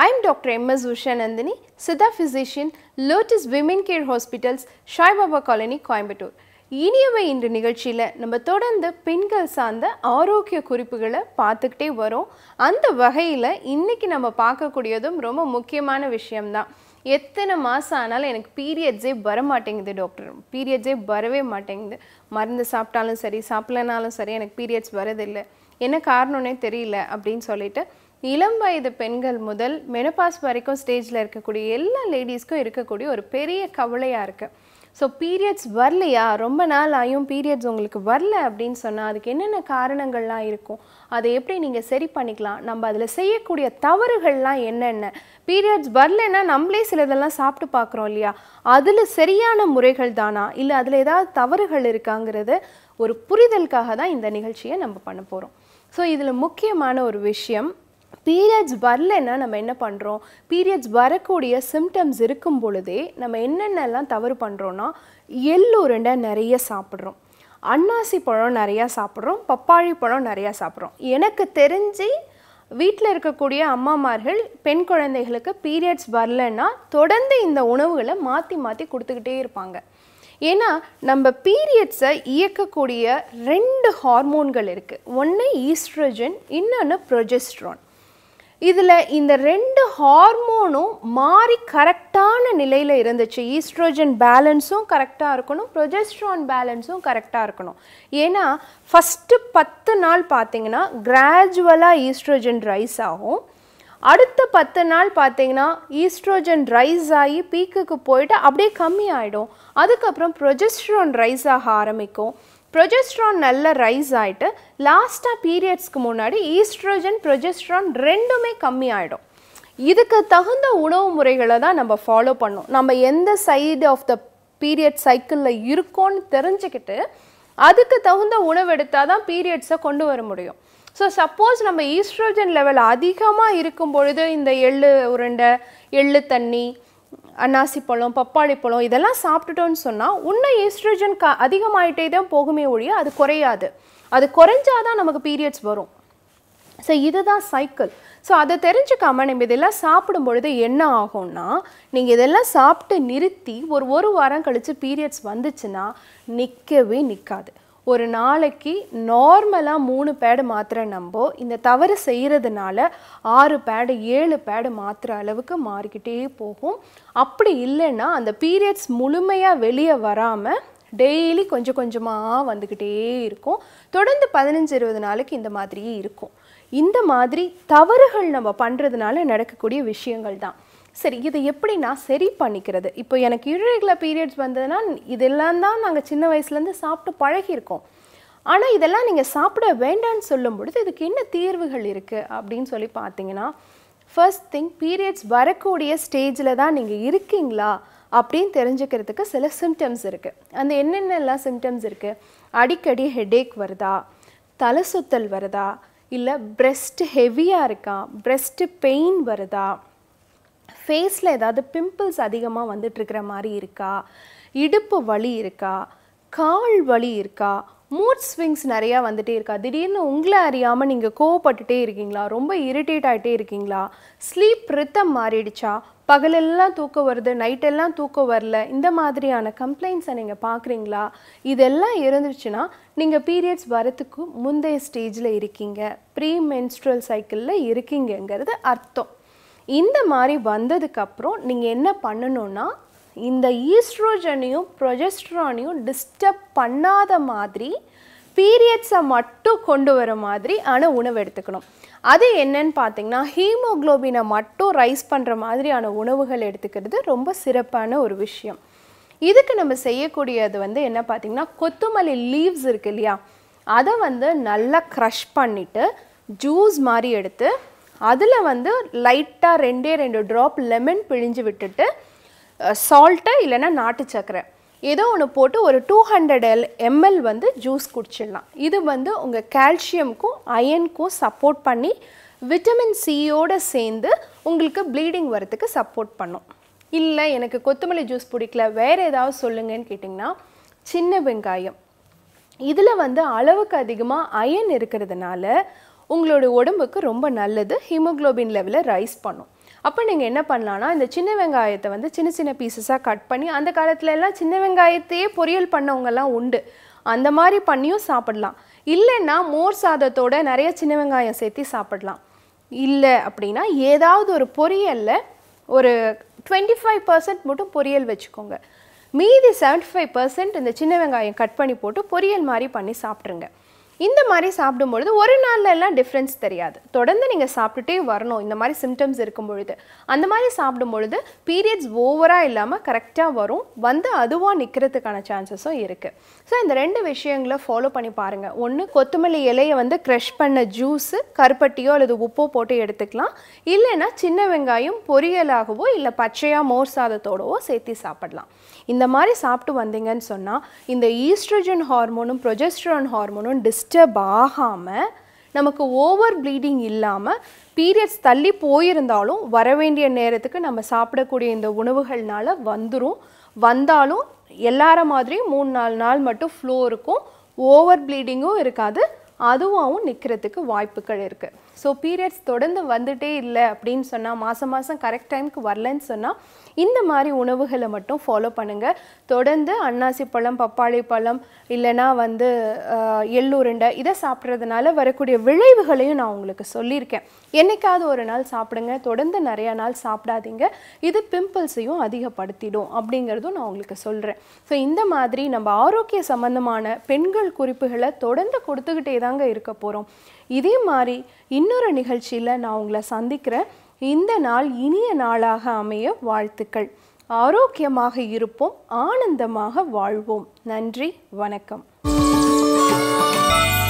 I'm Dr. M.S. Usha Nandini, Siddha physician, Lotus Women Care Hospitals, Shai Baba Colony, Coimbatore. இனியவை இன்று நிகழ்ச்சியில் நம்ம தொடர்ந்து பெண்கள் சார்ந்த ஆரோக்கிய குறிப்புகளை பார்த்துக்கிட்டே வரோம் அந்த வகையில் இன்னைக்கு நம்ம பார்க்கக்கூடியதும் ரொம்ப முக்கியமான விஷயம்தான் எத்தனை மாதம் ஆனாலும் எனக்கு பீரியட்ஸே வர மாட்டேங்குது டாக்டர் பீரியட்ஸே வரவே மாட்டேங்குது மருந்து சாப்பிட்டாலும் சரி சாப்பிடலனாலும் சரி எனக்கு பீரியட்ஸ் வரதில்லை என்ன காரணம்னே தெரியல அப்படின்னு சொல்லிட்டு இளம் வயது பெண்கள் முதல் மெனபாஸ் வரைக்கும் ஸ்டேஜில் இருக்கக்கூடிய எல்லா லேடிஸ்க்கும் இருக்கக்கூடிய ஒரு பெரிய கவலையாக இருக்குது ஸோ பீரியட்ஸ் வரலையா ரொம்ப நாள் ஆயும் பீரியட்ஸ் உங்களுக்கு வரல அப்படின்னு சொன்னால் அதுக்கு என்னென்ன காரணங்கள்லாம் இருக்கும் அதை எப்படி நீங்கள் சரி பண்ணிக்கலாம் நம்ம அதில் செய்யக்கூடிய தவறுகள்லாம் என்னென்ன பீரியட்ஸ் வரலைன்னா நம்மளே சிலதெல்லாம் சாப்பிட்டு பார்க்குறோம் இல்லையா அதில் சரியான முறைகள் தானா இல்லை அதில் ஏதாவது தவறுகள் இருக்காங்கிறது ஒரு புரிதலுக்காக தான் இந்த நிகழ்ச்சியை நம்ம பண்ண போகிறோம் ஸோ இதில் முக்கியமான ஒரு விஷயம் பீரியட்ஸ் வரலைன்னா நம்ம என்ன பண்ணுறோம் பீரியட்ஸ் வரக்கூடிய சிம்டம்ஸ் இருக்கும் பொழுதே நம்ம என்னென்னலாம் தவறு பண்ணுறோன்னா எள்ளுருண்டை நிறைய சாப்பிட்றோம் அன்னாசி பழம் நிறையா சாப்பிட்றோம் பப்பாளி பழம் நிறையா சாப்பிட்றோம் எனக்கு தெரிஞ்சு வீட்டில் இருக்கக்கூடிய அம்மாமார்கள் பெண் குழந்தைகளுக்கு பீரியட்ஸ் வரலன்னா தொடர்ந்து இந்த உணவுகளை மாற்றி மாற்றி கொடுத்துக்கிட்டே இருப்பாங்க ஏன்னா நம்ம பீரியட்ஸை இயக்கக்கூடிய ரெண்டு ஹார்மோன்கள் இருக்குது ஒன்று ஈஸ்ட்ரஜன் இன்னொன்று ப்ரொஜெஸ்ட்ரான் இதில் இந்த ரெண்டு ஹார்மோனும் மாறி கரெக்டான நிலையில் இருந்துச்சு ஈஸ்ட்ரோஜன் பேலன்ஸும் கரெக்டாக இருக்கணும் ப்ரொஜெஸ்ட்ரான் பேலன்ஸும் கரெக்டாக இருக்கணும் ஏன்னா ஃபஸ்ட்டு பத்து நாள் பார்த்தீங்கன்னா கிராஜுவலாக ஈஸ்ட்ரோஜன் ரைஸ் ஆகும் அடுத்த பத்து நாள் பார்த்தீங்கன்னா ஈஸ்ட்ரோஜன் ரைஸ் ஆகி பீக்குக்கு போயிட்டு அப்படியே கம்மி ஆகிடும் அதுக்கப்புறம் ப்ரொஜெஸ்ட்ரான் ரைஸ் ஆக ஆரம்பிக்கும் ப்ரொஜெஸ்ட்ரான் நல்ல ரைஸ் ஆகிட்டு லாஸ்ட்டாக பீரியட்ஸ்க்கு முன்னாடி ஈஸ்ட்ரோஜன் ப்ரொஜெஸ்ட்ரான் ரெண்டுமே கம்மி ஆகிடும் இதுக்கு தகுந்த உணவு முறைகளை தான் நம்ம ஃபாலோ பண்ணோம் நம்ம எந்த சைடு ஆஃப் த பீரியட் சைக்கிளில் இருக்கோன்னு தெரிஞ்சுக்கிட்டு அதுக்கு தகுந்த உணவு எடுத்தால் தான் பீரியட்ஸை கொண்டு வர முடியும் ஸோ சப்போஸ் நம்ம ஈஸ்ட்ரோஜன் லெவல் அதிகமாக இருக்கும் பொழுது இந்த எள்ளு உருண்டை எள்ளு தண்ணி அன்னாசி பழம் பப்பாளி பழம் இதெல்லாம் சாப்பிட்டுட்டோன்னு சொன்னால் இன்னும் ஈஸ்ட்ரோஜன் க அதிகமாயிட்டே தான் போகுமே ஒழிய அது குறையாது அது குறைஞ்சாதான் நமக்கு பீரியட்ஸ் வரும் ஸோ இதுதான் சைக்கிள் ஸோ அதை தெரிஞ்சுக்காம நம்ம இதெல்லாம் சாப்பிடும் பொழுது என்ன ஆகும்னா நீங்கள் இதெல்லாம் சாப்பிட்டு நிறுத்தி ஒரு ஒரு வாரம் கழித்து பீரியட்ஸ் வந்துச்சுன்னா நிற்கவே நிற்காது ஒரு நாளைக்கு நார்மலாக மூணு பேடு மாத்திரை நம்ப இந்த தவறு செய்கிறதுனால ஆறு பேடு ஏழு பேடு மாத்திர அளவுக்கு மாறிக்கிட்டே போகும் அப்படி இல்லைன்னா அந்த பீரியட்ஸ் முழுமையாக வெளியே வராமல் டெய்லி கொஞ்சம் கொஞ்சமாக வந்துக்கிட்டே இருக்கும் தொடர்ந்து பதினஞ்சு இருபது நாளைக்கு இந்த மாதிரியே இருக்கும் இந்த மாதிரி தவறுகள் நம்ம பண்ணுறதுனால நடக்கக்கூடிய விஷயங்கள் தான் சரி இதை எப்படி நான் சரி பண்ணிக்கிறது இப்போ எனக்கு irregular பீரியட்ஸ் வந்ததுன்னா இதெல்லாம் தான் நாங்கள் சின்ன வயசுலேருந்து சாப்பிட்டு பழகியிருக்கோம் ஆனால் இதெல்லாம் நீங்கள் சாப்பிட வேண்டாம்னு சொல்லும் பொழுது இதுக்கு என்ன தீர்வுகள் இருக்குது அப்படின்னு சொல்லி பார்த்தீங்கன்னா ஃபர்ஸ்ட் திங் பீரியட்ஸ் வரக்கூடிய ஸ்டேஜில் தான் நீங்கள் இருக்கீங்களா அப்படின்னு தெரிஞ்சுக்கிறதுக்கு சில சிம்டம்ஸ் இருக்குது அந்த என்னென்னலாம் சிம்டம்ஸ் இருக்குது அடிக்கடி ஹெடேக் வருதா தலை சுத்தல் வருதா இல்லை breast ஹெவியாக இருக்கா breast பெயின் வருதா ஃபேஸில் ஏதாவது பிம்பிள்ஸ் அதிகமாக வந்துட்டுருக்கிற மாதிரி இருக்கா இடுப்பு வலி இருக்கா கால் வலி இருக்கா மூட் ஸ்விங்ஸ் நிறையா வந்துட்டே இருக்கா திடீர்னு உங்களை அறியாமல் நீங்கள் கோவப்பட்டுட்டே இருக்கீங்களா ரொம்ப இரிட்டேட் ஆகிட்டே இருக்கீங்களா ஸ்லீப் ரித்தம் மாறிடுச்சா பகலெல்லாம் தூக்கம் வருது நைட்டெல்லாம் தூக்கம் வரல இந்த மாதிரியான கம்ப்ளைண்ட்ஸை நீங்கள் பார்க்குறீங்களா இதெல்லாம் இருந்துச்சுன்னா நீங்கள் பீரியட்ஸ் வரத்துக்கு முந்தைய ஸ்டேஜில் இருக்கீங்க ப்ரீ மென்ஸ்ட்ரல் சைக்கிளில் இருக்கீங்கங்கிறது அர்த்தம் இந்த மாதிரி வந்ததுக்கப்புறம் நீங்கள் என்ன பண்ணணும்னா இந்த ஈஸ்ட்ரோஜனையும் ப்ரொஜெஸ்ட்ரானையும் டிஸ்டர்ப் பண்ணாத மாதிரி பீரியட்ஸை மட்டும் கொண்டு வர மாதிரி ஆன உணவு எடுத்துக்கணும் அது என்னன்னு பார்த்தீங்கன்னா ஹீமோக்ளோபினை மட்டும் ரைஸ் பண்ணுற மாதிரியான உணவுகள் எடுத்துக்கிறது ரொம்ப சிறப்பான ஒரு விஷயம் இதுக்கு நம்ம செய்யக்கூடியது வந்து என்ன பார்த்தீங்கன்னா கொத்தமல்லி லீவ்ஸ் இருக்கு இல்லையா அதை வந்து நல்லா க்ரஷ் பண்ணிவிட்டு ஜூஸ் மாதிரி எடுத்து அதில் வந்து லைட்டாக ரெண்டே ரெண்டு ட்ராப் லெமன் பிழிஞ்சு விட்டுட்டு சால்ட்டு இல்லைன்னா நாட்டு சர்க்கரை ஏதோ ஒன்று போட்டு ஒரு டூ ஹண்ட்ரட் எல் எம்எல் வந்து ஜூஸ் குடிச்சிடலாம் இது வந்து உங்கள் கால்சியம்க்கும் அயனுக்கும் சப்போர்ட் பண்ணி விட்டமின் சியோடு சேர்ந்து உங்களுக்கு ப்ளீடிங் வரத்துக்கு சப்போர்ட் பண்ணும் இல்லை எனக்கு கொத்தமல்லி ஜூஸ் பிடிக்கல வேறு ஏதாவது சொல்லுங்கன்னு கேட்டிங்கன்னா சின்ன வெங்காயம் இதில் வந்து அளவுக்கு அதிகமாக அயன் இருக்கிறதுனால உங்களோட உடம்புக்கு ரொம்ப நல்லது ஹீமோகுளோபின் லெவலை ரைஸ் பண்ணும் அப்போ நீங்கள் என்ன பண்ணலான்னா இந்த சின்ன வெங்காயத்தை வந்து சின்ன சின்ன பீசஸாக கட் பண்ணி அந்த காலத்துல எல்லாம் சின்ன வெங்காயத்தையே பொரியல் பண்ணவங்கெல்லாம் உண்டு அந்த மாதிரி பண்ணியும் சாப்பிடலாம் இல்லைன்னா மோர் சாதத்தோட நிறைய சின்ன வெங்காயம் சேர்த்து சாப்பிடலாம் இல்லை அப்படின்னா ஏதாவது ஒரு பொரியலில் ஒரு டுவெண்ட்டி ஃபைவ் பர்சன்ட் மட்டும் பொரியல் வச்சுக்கோங்க மீதி 75% ஃபைவ் பர்சன்ட் இந்த சின்ன வெங்காயம் கட் பண்ணி போட்டு பொரியல் மாதிரி பண்ணி சாப்பிட்ருங்க இந்த மாதிரி சாப்பிடும்பொழுது ஒரு நாள்ல எல்லாம் டிஃப்ரென்ஸ் தெரியாது தொடர்ந்து நீங்கள் சாப்பிட்டுட்டே வரணும் இந்த மாதிரி சிம்டம்ஸ் இருக்கும் பொழுது அந்த மாதிரி சாப்பிடும் பொழுது பீரியட்ஸ் ஓவராக இல்லாமல் கரெக்டாக வரும் வந்து அதுவாக நிற்கிறதுக்கான சான்சஸும் இருக்குது ஸோ இந்த ரெண்டு விஷயங்களை ஃபாலோ பண்ணி பாருங்கள் ஒன்று கொத்தமல்லி இலையை வந்து க்ரஷ் பண்ண ஜூஸு கருப்பட்டியோ அல்லது உப்போ போட்டு எடுத்துக்கலாம் இல்லைன்னா சின்ன வெங்காயம் பொரியலாகவோ இல்லை பச்சையாக மோர் சாதத்தோடவோ சேர்த்து சாப்பிடலாம் இந்த மாதிரி சாப்பிட்டு வந்தீங்கன்னு சொன்னால் இந்த ஈஸ்ட்ரஜன் ஹார்மோனும் ப்ரொஜெஸ்ட்ரான் ஹார்மோனும் டிஸ்டர்ப் ஆகாமல் நமக்கு ஓவர் ப்ளீடிங் இல்லாமல் பீரியட்ஸ் தள்ளி போயிருந்தாலும் வர வேண்டிய நேரத்துக்கு நம்ம சாப்பிடக்கூடிய இந்த உணவுகள்னால வந்துடும் வந்தாலும் எல்லார மாதிரியும் மூணு நாலு நாள் மட்டும் ஃப்ளோ இருக்கும் ஓவர் ப்ளீடிங்கும் இருக்காது அதுவாகவும் நிற்கிறதுக்கு வாய்ப்புகள் இருக்குது ஸோ பீரியட்ஸ் தொடர்ந்து வந்துட்டே இல்லை அப்படின்னு சொன்னால் மாதம் மாதம் கரெக்ட் டைமுக்கு வரலன்னு சொன்னால் இந்த மாதிரி உணவுகளை மட்டும் ஃபாலோ பண்ணுங்கள் தொடர்ந்து அன்னாசி பழம் பப்பாளி பழம் இல்லைன்னா வந்து ஆஹ், எள்ளுருண்டை இதை சாப்பிட்றதுனால வரக்கூடிய விளைவுகளையும் நான் உங்களுக்கு சொல்லியிருக்கேன் என்னைக்காவது ஒரு நாள் சாப்பிடுங்க தொடர்ந்து நிறைய நாள் சாப்பிடாதீங்க இது பிம்பிள்ஸையும் அதிகப்படுத்திடும் அப்படிங்கிறதும் நான் உங்களுக்கு சொல்கிறேன் ஸோ இந்த மாதிரி நம்ம ஆரோக்கிய சம்பந்தமான பெண்கள் குறிப்புகளை தொடர்ந்து கொடுத்துக்கிட்டே தாங்க இருக்க போகிறோம் இதே மாதிரி இன்னொரு நிகழ்ச்சியில் நான் உங்களை சந்திக்கிறேன் இந்த நாள் இனிய நாளாக அமைய வாழ்த்துக்கள் ஆரோக்கியமாக இருப்போம் ஆனந்தமாக வாழ்வோம் நன்றி வணக்கம்